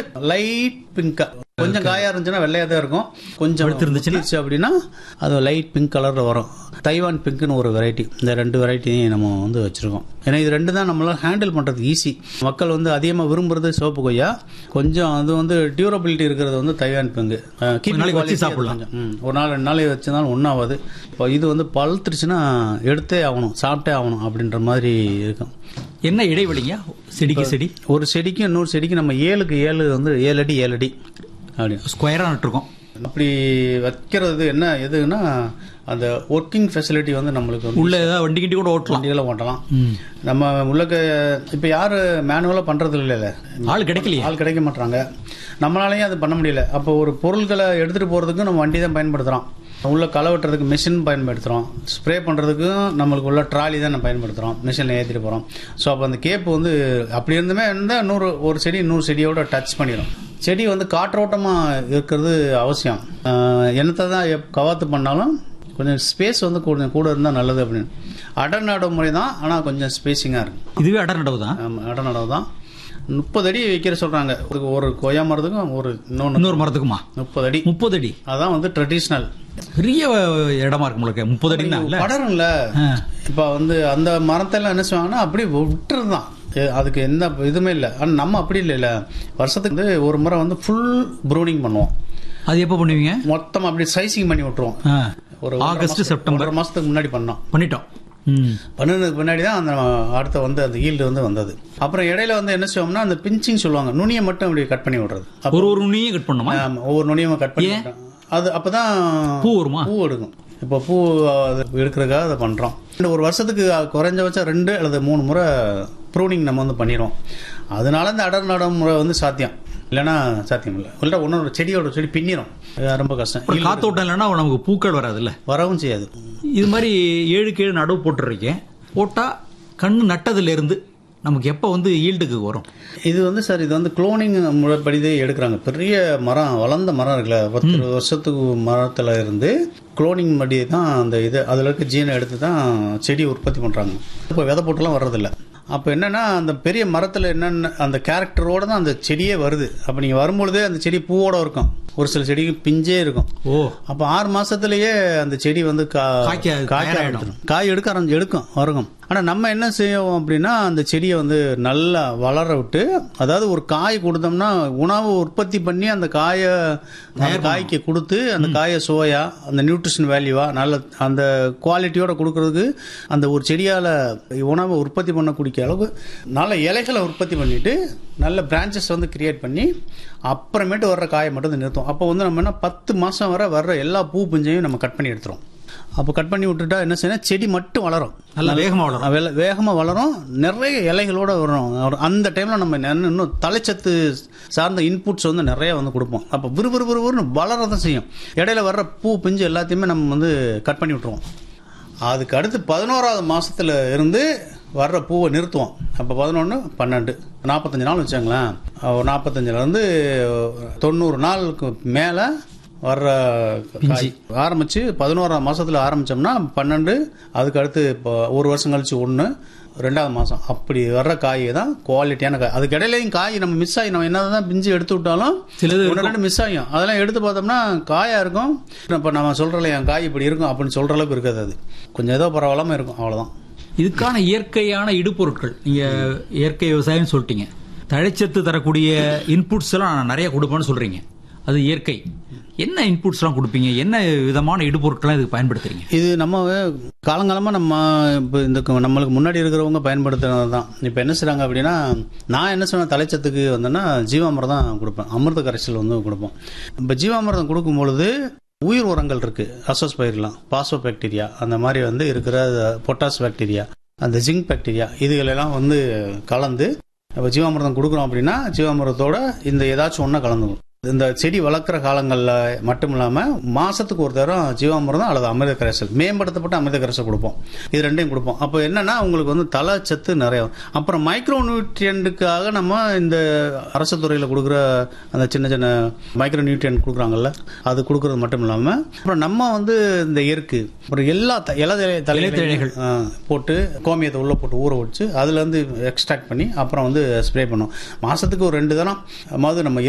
Light பிங்கா கொஞ்சம் காயா இருந்துச்சுன்னா வெள்ளையா தான் இருக்கும் கொஞ்சம் பழுத்து இருந்துச்சுன்னா? முத்திருச்சு அப்படின்னா அது லைட் பிங்க் கலர்ல வரும் தைவான் பிங்க்னு ஒரு வெரைட்டி இந்த ரெண்டு வெரைட்டியும் நம்ம வந்து வச்சிருக்கோம் ஏன்னா இது ரெண்டு தான் நம்மளால ஹேண்டில் பண்றது ஈஸி மக்கள் வந்து அதிகமாக விரும்புறது சிவப்பு கொய்யா கொஞ்சம் அது வந்து டியூரபிலிட்டி இருக்கிறது வந்து தைவான் பிங்கு அஹ், keeping நாளைக்கு வச்சு quality அது சாப்பிடலாம். கொஞ்சம், ம், ஒரு நாள் ரெண்டு நாள் வச்சிருந்தாலும் ஒன்றாவது இப்போ இது வந்து பழுத்துருச்சுன்னா எடுத்தே ஆகணும் சாப்பிட்டே ஆகணும் அப்படின்ற மாதிரி இருக்கும் என்ன இடைவெளிங்க செடிக்கு செடி ஒரு செடிக்கு இன்னொரு செடிக்கு நம்ம ஏழுக்கு ஏழு வந்து ஏழு அடி ஏழு அடி அப்படி ஸ்கொயரா நட்டுருக்கோம் அப்படி வைக்கிறது என்ன எதுன்னா அந்த ஒர்க்கிங் ஃபெசிலிட்டி வந்து நம்மளுக்கு வந்து உள்ள ஏதாவது வண்டி கிண்டி கூட ஓட்டலாம் வண்டிகளை ஓட்டலாம் ம். நம்ம உள்ளக்க இப்போ யாரு மேனுவலாக பண்றது இல்லைல்ல ஆள் கிடைக்கலையே ஆள் கிடைக்க மாட்டாங்க நம்மளாலையும் அது பண்ண முடியல அப்போ ஒரு பொருட்களை எடுத்துட்டு போறதுக்கும் நம்ம வண்டி தான் பயன்படுத்துறோம் உள்ள களை வெட்டுறதுக்கு மிஷின் பயன்படுத்துறோம் ஸ்ப்ரே பண்றதுக்கும் நம்மளுக்கு உள்ள ட்ராலி தான் நம்ம பயன்படுத்துறோம் மிஷினில் ஏற்றிட்டு போறோம் ஸோ அப்போ அந்த கேப் வந்து அப்படி இருந்துமே இருந்தால் நூறு ஒரு செடி இன்னொரு செடியோட டச் பண்ணிடும் செடி வந்து காற்றோட்டமா இருக்கிறது அவசியம் ஆஹ் என்னத்தை தான் எப்- கவாத்து பண்ணாலும் கொஞ்சம் ஸ்பேஸ் வந்து கொஞ்சம் கூட இருந்தால் நல்லது அப்படின்னு அடர் நடும் முறை தான் ஆனால் கொஞ்சம் ஸ்பேசிங்காக இருக்கும் இதுவே அடர் நடவு தான் ஆமா, அடர் நடவு தான் முப்பது அடி வைக்கிற சொல்றாங்க ஒரு ஒரு கொய்யா மரத்துக்கும் ஒரு இன்னொன்று இன்னொரு மரத்துக்குமா முப்பது அடி முப்பது அடி அதான் வந்து ட்ரெடிஷ்னல் பெரிய இடமா இருக்கு உங்களுக்கு முப்பது அடினா இல்ல படரும்ல ஆ. இப்ப வந்து அந்த மரத்தெல்லாம் என்ன செய்வாங்கன்னா அப்படியே விட்டுருதான் எ- அதுக்கு எந்த இதுவுமே இல்லை ஆனால் நம்ம அப்படி இல்லைல்ல வருஷத்துக்கு வந்து ஒரு முறை வந்து ஃபுல் ப்ரூனிங் பண்ணுவோம் அது எப்போ பண்ணுவீங்க மொத்தம் அப்படி சைசிங் பண்ணி விட்டுருவோம் ஆ. ஒரு ஆகஸ்ட் செப்டம்பர் ஒரு மாசத்துக்கு முன்னாடி பண்ணோம் பண்ணிட்டோம் ம். பண்ணதுக்கு பின்னாடி தான் அந்த அடுத்த வந்து அந்த ஈல்டு வந்து வந்தது அப்புறம் இடையில வந்து என்ன செய்வோம்னா அந்த பிஞ்சிங் சொல்லுவாங்க நுனியை மட்டும் அப்படி கட் பண்ணி விடுறது அப்ப- ஒரு ஒரு நுனியும் கட் பண்ணுமா ஆமா, ஒவ்வொரு நுனியும் கட் பண்ணி விடுறோம். அது அப்பதான் பூ வருமா பூ எடுக்கும் இப்போ பூ அது எடுக்கிறதுக்காக அதை பண்றோம் இந்த ஒரு வருஷத்துக்கு குறைஞ்சபட்சம் ரெண்டு அல்லது மூணு முறை ப்ரூனிங் நம்ம வந்து பண்ணிடுவோம் அதனால இந்த அடர் நடம் முறை வந்து சாத்தியம் இல்லைன்னா சாத்தியம் இல்லை இல்லை ஒன்னொரு செடியோட செடி பின்னிரும் அது ரொம்ப கஷ்டம் அப்புறம் காத்தோட்டம் இல்லைன்னா நமக்கு பூக்கள் வராதுல்ல வரவும் செய்யாது இது மாதிரி ஏழுக்கு ஏழு நடவு போட்டுருக்கேன் போட்டா கண்ணு நட்டதுல இருந்து நமக்கு எப்போ வந்து ஈல்டுக்கு வரும் இது வந்து சார் இது வந்து குளோனிங் முறைப்படிதே எடுக்கிறாங்க பெரிய மரம் வளர்ந்த மரம் இருக்குல்ல பத்து இருபது வருஷத்துக்கு மரத்துல இருந்து குளோனிங் படி தான் அந்த இது அதில் இருக்க ஜீனை எடுத்து தான் செடி உற்பத்தி பண்றாங்க இப்போ விதை போட்டுலாம் வர்றதில்ல அப்போ என்னன்னா அந்த பெரிய மரத்துல என்னென்ன அந்த கேரக்டரோட தான் அந்த செடியே வருது அப்போ நீங்க வரும்பொழுதே அந்த செடி பூவோட இருக்கும் ஒரு சில செடிக்கு பிஞ்சே இருக்கும் ஓ அப்போ ஆறு மாசத்துலயே அந்த செடி வந்து கா- காய்க்க காய்க்க தயாராயிடும். ஆரம்பிச்சிடும் காய் எடுக்க ஆரம்பிச்சு எடுக்கும் வருகும் ஆனா நம்ம என்ன செய்வோம் அப்படின்னா அந்த செடியை வந்து நல்லா வளர விட்டு அதாவது ஒரு காய் கொடுத்தோம்னா உணவு உற்பத்தி பண்ணி அந்த காயை அந்த காய்க்கு கொடுத்து அந்த காயை சுவையா அந்த நியூட்ரிஷன் வேல்யூவா நல்ல அந்த குவாலிட்டியோட கொடுக்கறதுக்கு அந்த ஒரு செடியால உணவை உற்பத்தி பண்ணக்கூடிய அளவுக்கு நல்ல இலைகளை உற்பத்தி பண்ணிட்டு நல்ல பிரான்ச்சஸ் வந்து கிரியேட் பண்ணி அப்புறமேட்டு வர்ற காயை மட்டும் தான் நிறுத்தும் அப்போ வந்து நம்ம என்ன பத்து மாசம் வரை வர்ற எல்லா பூ பிஞ்சையும் நம்ம கட் பண்ணி எடுத்துரும் அப்போ கட் பண்ணி விட்டுட்டா என்ன செய்யணும் செடி மட்டும் வளரும் நல்லா வேகமா வளரும் வெல- வேகமா வளரும் நிறைய இலைகளோட வரும் ஒரு- அந்த டைம்ல நம்ம நெ- இன்னும் தலைச்சத்து சார்ந்த இன்புட்ஸ் வந்து நிறைய வந்து கொடுப்போம் அப்போ விறுவிறு விறுவிறுன்னு வளரதான் செய்யும் இடையில வர்ற பூ பிஞ்சு எல்லாத்தையுமே நம்ம வந்து கட் பண்ணி விட்டுருவோம் அதுக்கு அடுத்து பதினோராவது மாசத்துல இருந்து வர்ற பூவை நிறுத்துவோம் அப்போ பதினொன்று பன்னெண்டு நாற்பத்தஞ்சு நாள் வச்சாங்களேன் ஒரு நாற்பத்தஞ்சுல இருந்து தொண்ணூறு நாளுக்கு மேலே வர்ற காய் ஆரம்பிச்சு பதினோராம் மாசத்துல ஆரம்பிச்சோம்னா பன்னெண்டு அதுக்கு அடுத்து இப்போ ஒரு வருஷம் கழிச்சு ஒன்று ரெண்டாவது மாசம் அப்படி வர்ற காய் தான் குவாலிட்டியான காய் அதுக்கு இடையிலையும் காய் நம்ம மிஸ் ஆகி நம்ம என்னதான் பிஞ்சு எடுத்து விட்டாலும் சிலது ஒன்று ரெண்டு மிஸ் ஆகும் அதெல்லாம் எடுத்து பார்த்தோம்னா காயா இருக்கும் இப்போ நம்ம சொல்றல என் காய் இப்படி இருக்கும் அப்படின்னு சொல்ற அளவுக்கு இருக்காது அது கொஞ்சம் ஏதோ பரவாயில்லாம இருக்கும் அவ்வளவுதான் இதுக்கான இயற்கையான இடுபொருட்கள் நீங்க இயற்கை விவசாயம் சொல்லிட்டீங்க தழைச்சத்து தரக்கூடிய இன்புட்ஸ் எல்லாம் நான் நிறைய கொடுப்பேன்னு சொல்றீங்க அது இயற்கை என்ன இன்புட்ஸ் எல்லாம் கொடுப்பீங்க என்ன விதமான இடுபொருட்கள்லாம் இதுக்கு பயன்படுத்துறீங்க இது நம்ம காலங்காலமாக நம்ம இப்போ இந்த க- நம்மளுக்கு முன்னாடி இருக்கிறவங்க பயன்படுத்துறது தான் இப்போ என்ன செய்றாங்க அப்படின்னா நான் என்ன சொன்ன தலைச்சத்துக்கு வந்தேன்னா ஜீவாமிர்தம் தான் கொடுப்பேன் அமிர்த கரைசல் வந்து கொடுப்போம் இப்போ ஜீவாமிர்தம் கொடுக்கும் பொழுது உயிர் உரங்கள் இருக்கு அசோஸ் பயிர்லாம் பாசோ பாக்டீரியா அந்த மாதிரி வந்து இருக்கிற பொட்டாஸ் பாக்டீரியா அந்த ஜிங்க் பாக்டீரியா இதுகளெல்லாம் வந்து கலந்து இப்போ ஜீவாமிர்தம் கொடுக்குறோம் அப்படின்னா ஜீவாமிர்தத்தோட இந்த ஏதாச்சும் ஒன்றா கலந்துக்கும் இந்த செடி வளர்க்குற காலங்களில் மட்டும் இல்லாமல் மாசத்துக்கு ஒரு தரம் ஜீவாமிர்தம் அல்லது அமிர்த கரைசல் மேம்படுத்தப்பட்ட அமிர்த கரைசல் கொடுப்போம் இது ரெண்டையும் கொடுப்போம் அப்போ என்னன்னா உங்களுக்கு வந்து தலை சத்து நிறைய வரும். அப்புறம் மைக்ரோ நியூட்ரியன்ட்டுக்காக நம்ம இந்த அரசு துறையில் கொடுக்குற அந்த சின்ன சின்ன மைக்ரோ நியூட்ரியன் கொடுக்குறாங்கல்ல அது கொடுக்கறது மட்டும் இல்லாமல் அப்புறம் நம்ம வந்து இந்த எருக்கு அப்புறம் எல்லா த- இலை தலை இலைத்தழைகள். ஆ, போட்டு கோமியத்தை உள்ள போட்டு ஊற வச்சு அதுல இருந்து எக்ஸ்ட்ராக்ட் பண்ணி அப்புறம் வந்து ஸ்ப்ரே பண்ணும் மாசத்துக்கு ஒரு ரெண்டு தரம் அதாவது நம்ம